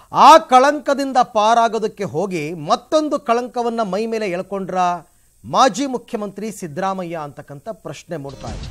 ಆ ಕಳಂಕದಿಂದ ಪಾರಾಗೋದಕ್ಕೆ ಹೋಗಿ ಮತ್ತೊಂದು ಕಳಂಕವನ್ನು ಮೈ ಮೇಲೆ ಎಳ್ಕೊಂಡ್ರ ಮಾಜಿ ಮುಖ್ಯಮಂತ್ರಿ ಸಿದ್ದರಾಮಯ್ಯ ಅಂತಕ್ಕಂಥ ಪ್ರಶ್ನೆ ಮೂಡ್ತಾ ಇದೆ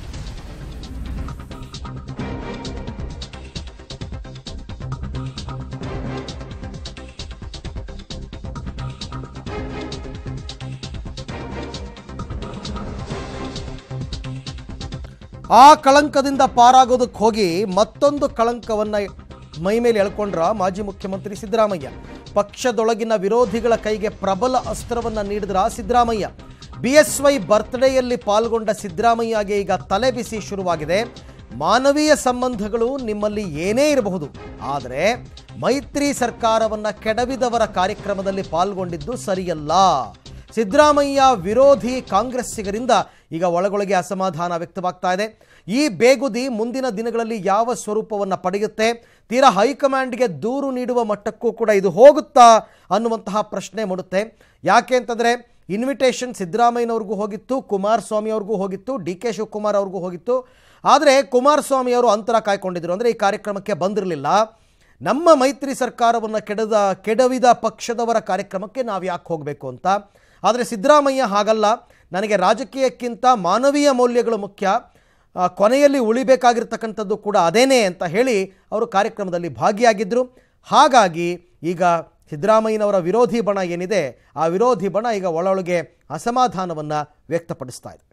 ಆ ಕಳಂಕದಿಂದ ಪಾರಾಗೋದಕ್ಕೆ ಹೋಗಿ ಮತ್ತೊಂದು ಕಳಂಕವನ್ನು ಮೈ ಮೇಲೆ ಎಳ್ಕೊಂಡ್ರ ಮಾಜಿ ಮುಖ್ಯಮಂತ್ರಿ ಸಿದ್ದರಾಮಯ್ಯ ಪಕ್ಷದೊಳಗಿನ ವಿರೋಧಿಗಳ ಕೈಗೆ ಪ್ರಬಲ ಅಸ್ತ್ರವನ್ನು ನೀಡಿದ್ರ ಸಿದ್ದರಾಮಯ್ಯ ಬಿ ಎಸ್ ವೈ ಬರ್ತ್ಡೇಯಲ್ಲಿ ಪಾಲ್ಗೊಂಡ ಸಿದ್ದರಾಮಯ್ಯಗೆ ಈಗ ತಲೆ ಬಿಸಿ ಶುರುವಾಗಿದೆ ಮಾನವೀಯ ಸಂಬಂಧಗಳು ನಿಮ್ಮಲ್ಲಿ ಏನೇ ಇರಬಹುದು ಆದರೆ ಮೈತ್ರಿ ಸರ್ಕಾರವನ್ನು ಕೆಡವಿದವರ ಕಾರ್ಯಕ್ರಮದಲ್ಲಿ ಪಾಲ್ಗೊಂಡಿದ್ದು ಸರಿಯಲ್ಲ ಸಿದ್ದರಾಮಯ್ಯ ವಿರೋಧಿ ಕಾಂಗ್ರೆಸ್ಸಿಗರಿಂದ ಈಗ ಒಳಗೊಳಗೆ ಅಸಮಾಧಾನ ವ್ಯಕ್ತವಾಗ್ತಾ ಇದೆ ಈ ಬೇಗುದಿ ಮುಂದಿನ ದಿನಗಳಲ್ಲಿ ಯಾವ ಸ್ವರೂಪವನ್ನು ಪಡೆಯುತ್ತೆ ತೀರಾ ಹೈಕಮಾಂಡ್ಗೆ ದೂರು ನೀಡುವ ಮಟ್ಟಕ್ಕೂ ಕೂಡ ಇದು ಹೋಗುತ್ತಾ ಅನ್ನುವಂತಹ ಪ್ರಶ್ನೆ ಮೂಡುತ್ತೆ ಯಾಕೆ ಅಂತಂದರೆ ಇನ್ವಿಟೇಷನ್ ಸಿದ್ದರಾಮಯ್ಯನವ್ರಿಗೂ ಹೋಗಿತ್ತು ಕುಮಾರಸ್ವಾಮಿ ಅವ್ರಿಗೂ ಹೋಗಿತ್ತು ಡಿ ಕೆ ಶಿವಕುಮಾರ್ ಅವ್ರಿಗೂ ಹೋಗಿತ್ತು ಆದರೆ ಕುಮಾರಸ್ವಾಮಿ ಅವರು ಅಂತರ ಕಾಯ್ಕೊಂಡಿದ್ರು ಅಂದರೆ ಈ ಕಾರ್ಯಕ್ರಮಕ್ಕೆ ಬಂದಿರಲಿಲ್ಲ ನಮ್ಮ ಮೈತ್ರಿ ಸರ್ಕಾರವನ್ನು ಕೆಡದ ಕೆಡವಿದ ಪಕ್ಷದವರ ಕಾರ್ಯಕ್ರಮಕ್ಕೆ ನಾವು ಯಾಕೆ ಹೋಗಬೇಕು ಅಂತ ಆದರೆ ಸಿದ್ದರಾಮಯ್ಯ ಹಾಗಲ್ಲ ನನಗೆ ರಾಜಕೀಯಕ್ಕಿಂತ ಮಾನವೀಯ ಮೌಲ್ಯಗಳು ಮುಖ್ಯ ಆ, ಕೊನೆಯಲ್ಲಿ ಉಳಿಬೇಕಾಗಿರ್ತಕ್ಕಂಥದ್ದು ಕೂಡ ಅದೇನೇ ಅಂತ ಹೇಳಿ ಅವರು ಕಾರ್ಯಕ್ರಮದಲ್ಲಿ ಭಾಗಿಯಾಗಿದ್ದರು ಹಾಗಾಗಿ ಈಗ ಸಿದ್ದರಾಮಯ್ಯನವರ ವಿರೋಧಿ ಬಣ ಏನಿದೆ ಆ ವಿರೋಧಿ ಬಣ ಈಗ ಒಳೊಳಗೆ ಅಸಮಾಧಾನವನ್ನು ವ್ಯಕ್ತಪಡಿಸ್ತಾ ಇದೆ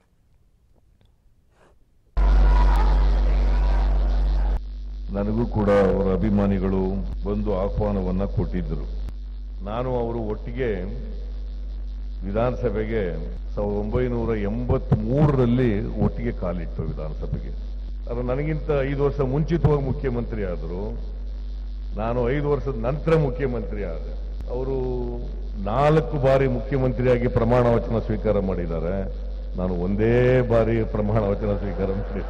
ನನಗೂ ಕೂಡ ಅವರ ಅಭಿಮಾನಿಗಳು ಬಂದು ಆಹ್ವಾನವನ್ನ ಕೊಟ್ಟಿದ್ದರು ನಾನು ಅವರು ಒಟ್ಟಿಗೆ ವಿಧಾನಸಭೆಗೆ ಸಾವಿರದ ಒಂಬೈನೂರ ಎಂಬತ್ತ್ ಮೂರರಲ್ಲಿ ಒಟ್ಟಿಗೆ ಕಾಲಿಟ್ಟು ವಿಧಾನಸಭೆಗೆ ಅದು ನನಗಿಂತ ಐದು ವರ್ಷ ಮುಂಚಿತವಾಗಿ ಮುಖ್ಯಮಂತ್ರಿ ಆದರು ನಾನು ಐದು ವರ್ಷದ ನಂತರ ಮುಖ್ಯಮಂತ್ರಿ ಆದೆ ಅವರು ನಾಲ್ಕು ಬಾರಿ ಮುಖ್ಯಮಂತ್ರಿಯಾಗಿ ಪ್ರಮಾಣ ವಚನ ಸ್ವೀಕಾರ ಮಾಡಿದ್ದಾರೆ ನಾನು ಒಂದೇ ಬಾರಿ ಪ್ರಮಾಣ ವಚನ ಸ್ವೀಕಾರ ಮಾಡಿ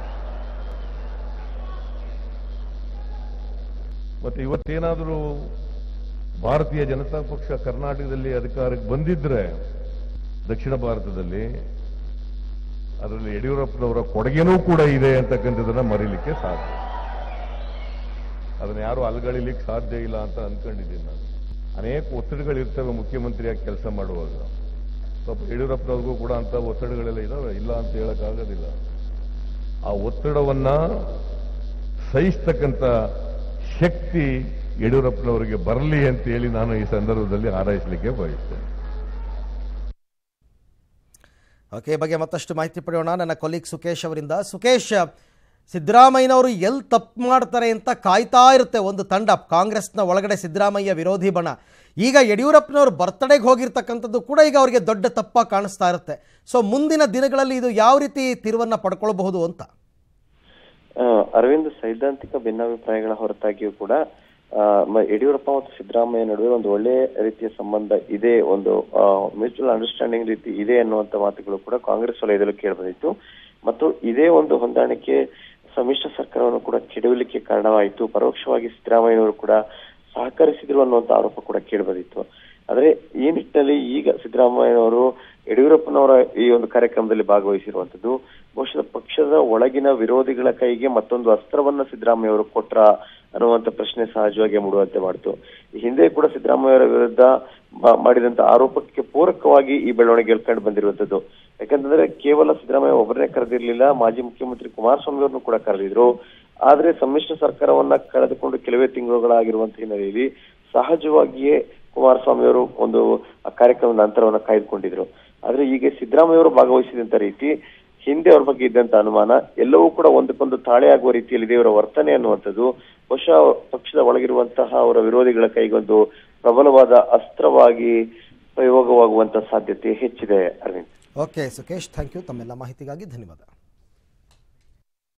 ಮತ್ತೆ ಇವತ್ತೇನಾದರೂ ಭಾರತೀಯ ಜನತಾ ಪಕ್ಷ ಕರ್ನಾಟಕದಲ್ಲಿ ಅಧಿಕಾರಕ್ಕೆ ಬಂದಿದ್ರೆ ದಕ್ಷಿಣ ಭಾರತದಲ್ಲಿ ಅದರಲ್ಲಿ ಯಡಿಯೂರಪ್ಪನವರ ಕೊಡುಗೆನೂ ಕೂಡ ಇದೆ ಅಂತಕ್ಕಂಥದ್ದನ್ನ ಮರೀಲಿಕ್ಕೆ ಸಾಧ್ಯ ಅದನ್ನ ಯಾರು ಅಲ್ಗಳಿಲಿಕ್ಕೆ ಸಾಧ್ಯ ಇಲ್ಲ ಅಂತ ಅನ್ಕೊಂಡಿದ್ದೀನಿ ನಾನು ಅನೇಕ ಒತ್ತಡಗಳಿರ್ತವೆ ಮುಖ್ಯಮಂತ್ರಿಯಾಗಿ ಕೆಲಸ ಮಾಡುವಾಗ ಸ್ವಲ್ಪ ಯಡಿಯೂರಪ್ಪನವ್ರಿಗೂ ಕೂಡ ಅಂತ ಒತ್ತಡಗಳೆಲ್ಲ ಇದಾವೆ ಇಲ್ಲ ಅಂತ ಹೇಳಕ್ಕಾಗೋದಿಲ್ಲ ಆ ಒತ್ತಡವನ್ನ ಸಹಿಸ್ತಕ್ಕಂಥ ಶಕ್ತಿ ಯಡಿಯೂರಪ್ಪನವರಿಗೆ ಬರಲಿ ಅಂತ ಹೇಳಿ ನಾನು ಈ ಸಂದರ್ಭದಲ್ಲಿ ಹಾರೈಸಲಿಕ್ಕೆ ಬಯಸ್ತೇನೆ ಓಕೆ ಈ ಬಗ್ಗೆ ಮತ್ತಷ್ಟು ಮಾಹಿತಿ ಪಡೆಯೋಣ ನನ್ನ ಕೊಲೀಗ್ ಸುಕೇಶ್ ಅವರಿಂದ ಸುಕೇಶ್ ಸಿದ್ದರಾಮಯ್ಯನವರು ಎಲ್ಲಿ ತಪ್ಪು ಮಾಡ್ತಾರೆ ಅಂತ ಕಾಯ್ತಾ ಇರುತ್ತೆ ಒಂದು ತಂಡ ಕಾಂಗ್ರೆಸ್ನ ಒಳಗಡೆ ಸಿದ್ದರಾಮಯ್ಯ ವಿರೋಧಿ ಬಣ ಈಗ ಯಡಿಯೂರಪ್ಪನವರು ಬರ್ತಡೆಗೆ ಹೋಗಿರ್ತಕ್ಕಂಥದ್ದು ಕೂಡ ಈಗ ಅವರಿಗೆ ದೊಡ್ಡ ತಪ್ಪಾಗಿ ಕಾಣಿಸ್ತಾ ಇರುತ್ತೆ ಸೊ ಮುಂದಿನ ದಿನಗಳಲ್ಲಿ ಇದು ಯಾವ ರೀತಿ ತಿರುವನ್ನು ಪಡ್ಕೊಳ್ಬಹುದು ಅಂತ ಆ, ಅರವಿಂದ್ ಸೈದ್ಧಾಂತಿಕ ಭಿನ್ನಾಭಿಪ್ರಾಯಗಳ ಹೊರತಾಗಿಯೂ ಕೂಡ ಆ, ಮ- ಯಡಿಯೂರಪ್ಪ ಮತ್ತು ಸಿದ್ದರಾಮಯ್ಯ ನಡುವೆ ಒಂದು ಒಳ್ಳೆ ರೀತಿಯ ಸಂಬಂಧ ಇದೆ ಒಂದು ಮ್ಯೂಚುವಲ್ ಅಂಡರ್ಸ್ಟ್ಯಾಂಡಿಂಗ್ ರೀತಿ ಇದೆ ಅನ್ನುವಂತ ಮಾತುಗಳು ಕೂಡ ಕಾಂಗ್ರೆಸ್ ವಲಯದಲ್ಲೂ ಕೇಳಿಬಂದಿತ್ತು ಮತ್ತು ಇದೇ ಒಂದು ಹೊಂದಾಣಿಕೆ ಸಮ್ಮಿಶ್ರ ಸರ್ಕಾರವನ್ನು ಕೂಡ ಕೆಡವಲಿಕ್ಕೆ ಕಾರಣವಾಯಿತು ಪರೋಕ್ಷವಾಗಿ ಸಿದ್ದರಾಮಯ್ಯನವರು ಕೂಡ ಸಹಕರಿಸಿದ್ರು ಅನ್ನುವಂತ ಆರೋಪ ಕೂಡ ಕೇಳಿಬಂದಿತ್ತು ಆದ್ರೆ ಈ ನಿಟ್ಟಿನಲ್ಲಿ ಈಗ ಸಿದ್ದರಾಮಯ್ಯನವರು ಯಡಿಯೂರಪ್ಪನವರ ಈ ಒಂದು ಕಾರ್ಯಕ್ರಮದಲ್ಲಿ ಭಾಗವಹಿಸಿರುವಂತದ್ದು ಬಹುಶಃ ಪಕ್ಷದ ಒಳಗಿನ ವಿರೋಧಿಗಳ ಕೈಗೆ ಮತ್ತೊಂದು ಅಸ್ತ್ರವನ್ನ ಸಿದ್ದರಾಮಯ್ಯ ಅವರು ಕೊಟ್ರ ಅನ್ನುವಂತ ಪ್ರಶ್ನೆ ಸಹಜವಾಗಿ ಮೂಡುವಂತೆ ಮಾಡಿತು ಈ ಹಿಂದೆ ಕೂಡ ಸಿದ್ದರಾಮಯ್ಯ ಅವರ ವಿರುದ್ಧ ಮಾ- ಮಾಡಿದಂತ ಆರೋಪಕ್ಕೆ ಪೂರಕವಾಗಿ ಈ ಬೆಳವಣಿಗೆ ಕಂಡು ಬಂದಿರುವಂತದ್ದು ಯಾಕಂತಂದ್ರೆ ಕೇವಲ ಸಿದ್ದರಾಮಯ್ಯ ಒಬ್ಬರನ್ನೇ ಕರೆದಿರ್ಲಿಲ್ಲ ಮಾಜಿ ಮುಖ್ಯಮಂತ್ರಿ ಕುಮಾರಸ್ವಾಮಿ ಅವರನ್ನು ಕೂಡ ಕರೆದಿದ್ರು ಆದ್ರೆ ಸಮ್ಮಿಶ್ರ ಸರ್ಕಾರವನ್ನ ಕಳೆದುಕೊಂಡು ಕೆಲವೇ ತಿಂಗಳುಗಳಾಗಿರುವಂತ ಹಿನ್ನೆಲೆಯಲ್ಲಿ ಸಹಜವಾಗಿಯೇ ಕುಮಾರಸ್ವಾಮಿ ಅವರು ಒಂದು ಆ ಕಾರ್ಯಕ್ರಮದ ಅಂತರವನ್ನ ಕಾಯ್ದುಕೊಂಡಿದ್ರು ಆದ್ರೆ ಈಗ ಸಿದ್ದರಾಮಯ್ಯ ಅವರು ಭಾಗವಹಿಸಿದಂತ ರೀತಿ ಹಿಂದೆ ಅವ್ರ ಬಗ್ಗೆ ಇದ್ದಂತ ಅನುಮಾನ ಎಲ್ಲವೂ ಕೂಡ ಒಂದಕ್ಕೊಂದು ತಾಳೆ ಆಗುವ ರೀತಿಯಲ್ಲಿ ಇದೆ ಇವರ ವರ್ತನೆ ಅನ್ನುವಂಥದ್ದು ಬಹುಶಃ ಪಕ್ಷದ ಒಳಗಿರುವಂತಹ ಅವರ ವಿರೋಧಿಗಳ ಕೈಗೊಂದು ಪ್ರಬಲವಾದ ಅಸ್ತ್ರವಾಗಿ ಪ್ರಯೋಗವಾಗುವಂತ ಸಾಧ್ಯತೆ ಹೆಚ್ಚಿದೆ Arvind okay Sukesh thank you ತಮ್ಮೆಲ್ಲ ಮಾಹಿತಿಗಾಗಿ ಧನ್ಯವಾದ